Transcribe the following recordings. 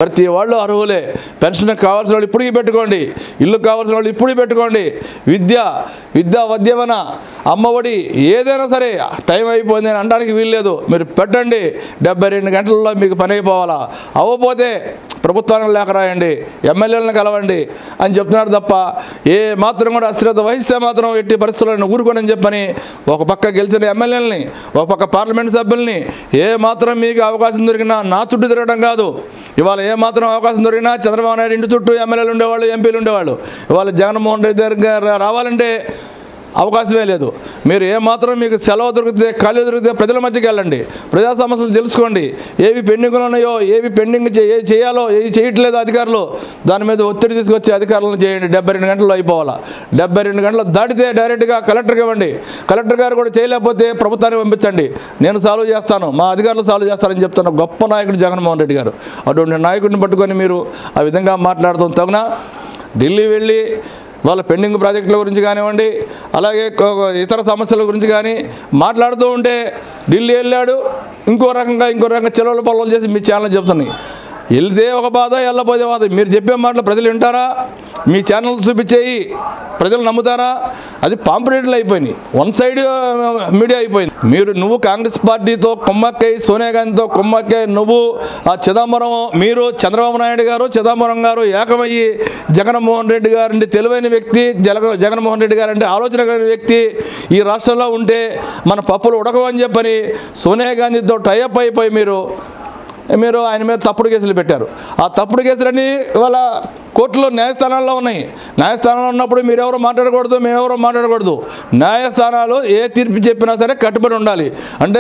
ప్రతి వాళ్ళు అర్హులే పెన్షన్ కావాల్సిన వాళ్ళు ఇప్పటికీ పెట్టుకోండి ఇల్లు కావాల్సిన వాళ్ళు ఇప్పుడు పెట్టుకోండి విద్య విద్య వద్యమన అమ్మఒడి ఏదైనా సరే టైం అయిపోయింది అని అనడానికి వీల్లేదు మీరు పెట్టండి డెబ్బై రెండు గంటల్లో మీకు పని అయిపోవాలా అవ్వకపోతే ప్రభుత్వానికి లేఖ రాయండి ఎమ్మెల్యేలను కలవండి అని చెప్తున్నారు తప్ప ఏ మాత్రం కూడా అశ్రద్ధ వహిస్తే మాత్రం ఎట్టి పరిస్థితులను ఊరుకోనని చెప్పని ఒక పక్క గెలిచిన ఎమ్మెల్యేలని ఒక పక్క పార్లమెంట్ సభ్యుల్ని ఏ మాత్రం మీకు అవకాశం దొరికినా నా చుట్టూ తిరగడం కాదు ఇవాళ ఏ మాత్రం అవకాశం దొరికినా చంద్రబాబు నాయుడు ఇంటి చుట్టూ ఎమ్మెల్యేలు ఉండేవాళ్ళు ఎంపీలు ఉండేవాళ్ళు ఇవాళ జగన్మోహన్ రెడ్డి దగ్గర రావాలంటే అవకాశమే లేదు మీరు ఏమాత్రం మీకు సెలవు దొరికితే ఖాళీ దొరికితే ప్రజల మధ్యకి వెళ్ళండి ప్రజా సమస్యలు తెలుసుకోండి ఏవి పెండింగ్లు ఉన్నాయో ఏవి పెండింగ్ చే- ఏ చేయాలో ఏవి చేయట్లేదు అధికారులు దాని మీద ఒత్తిడి తీసుకొచ్చి అధికారులను చేయండి డెబ్బై రెండు గంటల్లో అయిపోవాలా డెబ్బై రెండు గంటలు దాటితే డైరెక్ట్గా కలెక్టర్కి ఇవ్వండి కలెక్టర్ గారు కూడా చేయలేకపోతే ప్రభుత్వానికి పంపించండి నేను సాల్వ్ చేస్తాను మా అధికారులు సాల్వ్ చేస్తారని చెప్తాను గొప్ప నాయకుడు జగన్మోహన్ రెడ్డి గారు అటువంటి నాయకుడిని పట్టుకొని మీరు ఆ విధంగా మాట్లాడుతాం తగునా ఢిల్లీ వెళ్ళి వాళ్ళ పెండింగ్ ప్రాజెక్టుల గురించి కానివ్వండి అలాగే కొ- కొ- ఇతర సమస్యల గురించి కానీ మాట్లాడుతూ ఉంటే ఢిల్లీ వెళ్ళాడు ఇంకో రకంగా ఇంకో రకంగా చెలవల పొలం చేసి మీ ఛానల్ చెప్తున్నాయి వెళ్తే ఒక బాధ వెళ్ళపోతే బాధ మీరు చెప్పే మాటలు ప్రజలు వింటారా మీ ఛానల్ చూపించేయి ప్రజలు నమ్ముతారా అది పాంపరేట్లు అయిపోయినాయి వన్ సైడ్ మీడియా అయిపోయింది మీరు నువ్వు కాంగ్రెస్ పార్టీతో కుమ్మక్కై సోనియా గాంధీతో కుమ్మక్కై నువ్వు ఆ చిదంబరం మీరు చంద్రబాబు నాయుడు గారు చిదంబరం గారు ఏకమయ్యి జగన్మోహన్ రెడ్డి గారంటే తెలివైన వ్యక్తి జగ జగన్మోహన్ రెడ్డి గారంటే ఆలోచన కలిగిన వ్యక్తి ఈ రాష్ట్రంలో ఉంటే మన పప్పులు ఉడకవని చెప్పని సోనియా గాంధీతో టైఅప్ అయిపోయి మీరు మీరు ఆయన మీద తప్పుడు కేసులు పెట్టారు ఆ తప్పుడు కేసులన్నీ ఇవాళ కోర్టులో న్యాయస్థానాల్లో ఉన్నాయి న్యాయస్థానంలో ఉన్నప్పుడు మీరెవరో మాట్లాడకూడదు మేమెవరో మాట్లాడకూడదు న్యాయస్థానాలు ఏ తీర్పు చెప్పినా సరే కట్టుబడి ఉండాలి అంటే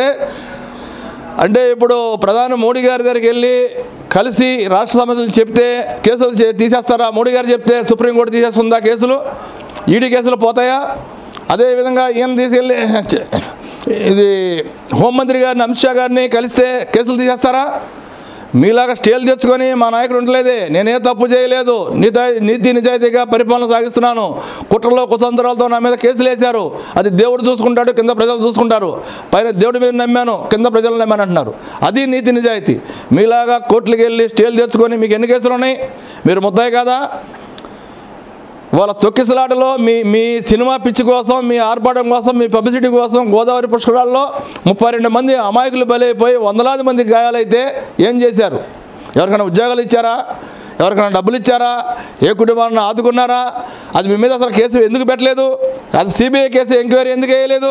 అంటే ఇప్పుడు ప్రధాని మోడీ గారి దగ్గరికి వెళ్ళి కలిసి రాష్ట్ర సమస్యలు చెప్తే కేసులు చే- తీసేస్తారా మోడీ గారు చెప్తే సుప్రీంకోర్టు తీసేస్తుందా కేసులు ఈడీ కేసులు పోతాయా అదేవిధంగా ఈయన తీసుకెళ్ళి చ- ఇది హోంమంత్రి గారిని అమిత్ షా గారిని కలిస్తే కేసులు తీసేస్తారా మీలాగా స్టేలు తెచ్చుకొని మా నాయకుడు ఉండలేదే నేనే తప్పు చేయలేదు నీత నీతి నిజాయితీగా పరిపాలన సాగిస్తున్నాను కుట్రలో కుతంత్రాలతో నా మీద కేసులు వేశారు అది దేవుడు చూసుకుంటాడు కింద ప్రజలు చూసుకుంటారు పైన దేవుడి మీద నమ్మాను కింద ప్రజలు నమ్మాను అంటున్నారు అది నీతి నిజాయితీ మీలాగా కోర్టులకు వెళ్ళి స్టేలు తెచ్చుకొని మీకు ఎన్ని కేసులు ఉన్నాయి మీరు ముద్దాయి కాదా వాళ్ళ తొక్కిసలాటలో మీ మీ సినిమా పిచ్చి కోసం మీ ఆర్భాటం కోసం మీ పబ్లిసిటీ కోసం గోదావరి పుష్కరాల్లో ముప్పై రెండు మంది అమాయకులు బలైపోయి వందలాది మంది గాయాలైతే ఏం చేశారు ఎవరికైనా ఉద్యోగాలు ఇచ్చారా ఎవరికైనా డబ్బులు ఇచ్చారా ఏ కుటుంబాలను ఆదుకున్నారా అది మీ మీద అసలు కేసు ఎందుకు పెట్టలేదు అది సిబిఐ కేసు ఎంక్వైరీ ఎందుకు వేయలేదు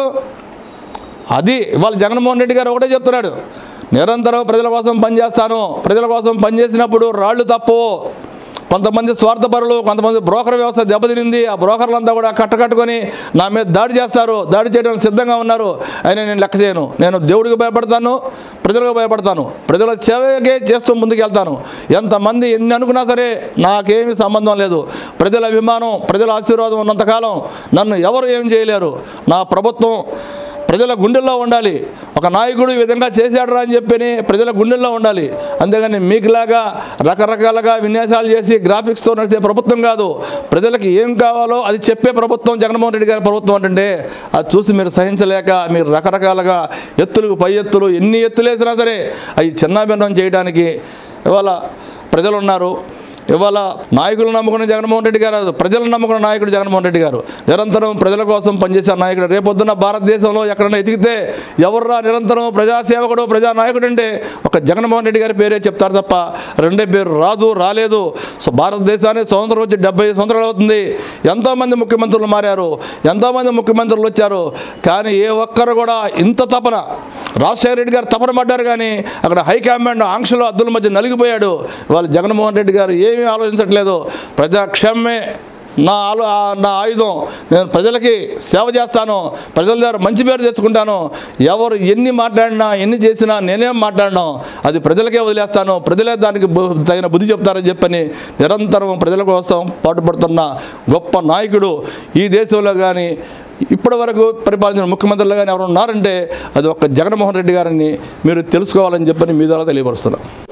అది ఇవాళ జగన్మోహన్ రెడ్డి గారు ఒకటే చెప్తున్నాడు నిరంతరం ప్రజల కోసం పనిచేస్తాను ప్రజల కోసం పనిచేసినప్పుడు రాళ్ళు తప్పు కొంతమంది స్వార్థపరులు కొంతమంది బ్రోకర్ వ్యవస్థ దెబ్బతినింది ఆ బ్రోకర్లంతా కూడా కట్టకట్టుకొని నా మీద దాడి చేస్తారు దాడి చేయడానికి సిద్ధంగా ఉన్నారు అయినా నేను లెక్క చేయను నేను దేవుడికి భయపడతాను ప్రజలకు భయపడతాను ప్రజల సేవకే చేస్తూ ముందుకెళ్తాను ఎంతమంది ఎన్ని అనుకున్నా సరే నాకేమీ సంబంధం లేదు ప్రజల అభిమానం ప్రజల ఆశీర్వాదం ఉన్నంతకాలం నన్ను ఎవరు ఏం చేయలేరు నా ప్రభుత్వం ప్రజల గుండెల్లో ఉండాలి ఒక నాయకుడు ఈ విధంగా చేశాడు అని చెప్పని ప్రజల గుండెల్లో ఉండాలి అంతేగాని మీకులాగా రకరకాలుగా విన్యాసాలు చేసి గ్రాఫిక్స్తో నడిచే ప్రభుత్వం కాదు ప్రజలకు ఏం కావాలో అది చెప్పే ప్రభుత్వం జగన్మోహన్ రెడ్డి గారి ప్రభుత్వం అంటే అది చూసి మీరు సహించలేక మీరు రకరకాలుగా ఎత్తులు పై ఎత్తులు ఎన్ని ఎత్తులు వేసినా సరే అవి చిన్నాభిన్నం చేయడానికి ఇవాళ ప్రజలు ఉన్నారు ఇవాళ నాయకులు నమ్ముకున్న జగన్మోహన్ రెడ్డి గారు కాదు, ప్రజలను నమ్ముకున్న నాయకుడు జగన్మోహన్ రెడ్డి గారు నిరంతరం ప్రజల కోసం పనిచేసే నాయకుడు రేపొద్దున భారతదేశంలో ఎక్కడైనా ఎతికితే ఎవర్రా నిరంతరం ప్రజాసేవకుడు ప్రజానాయకుడు అంటే ఒక జగన్మోహన్ రెడ్డి గారి పేరే చెప్తారు తప్ప రెండే పేరు రాదు రాలేదు సో భారతదేశానికి స్వతంత్రం వచ్చి డెబ్బై సంవత్సరాలు అవుతుంది ఎంతోమంది ముఖ్యమంత్రులు మారారు ఎంతోమంది ముఖ్యమంత్రులు వచ్చారు కానీ ఏ ఒక్కరు కూడా ఇంత తపన రాజశేఖర రెడ్డి గారు తపన పడ్డారు కానీ అక్కడ హైకమాండ్ ఆంక్షలు అద్దుల మధ్య నలిగిపోయాడు వాళ్ళు జగన్మోహన్ రెడ్డి గారు ఏమీ ఆలోచించట్లేదు ప్రజాక్షేమమే నా ఆలో ఆ- నా ఆయుధం నేను ప్రజలకి సేవ చేస్తాను ప్రజల దగ్గర మంచి పేరు తెచ్చుకుంటాను ఎవరు ఎన్ని మాట్లాడినా ఎన్ని చేసినా నేనేం మాట్లాడినా అది ప్రజలకే వదిలేస్తాను ప్రజలే దానికి బు- తగిన బుద్ధి చెప్తారని చెప్పని నిరంతరం ప్రజల కోసం పాటుపడుతున్న గొప్ప నాయకుడు ఈ దేశంలో కానీ ఇప్పటి వరకు పరిపాలించిన ముఖ్యమంత్రులు కానీ ఎవరు ఉన్నారంటే అది ఒక్క జగన్మోహన్ రెడ్డి గారిని మీరు తెలుసుకోవాలని చెప్పని మీ ద్వారా తెలియపరుస్తున్నాను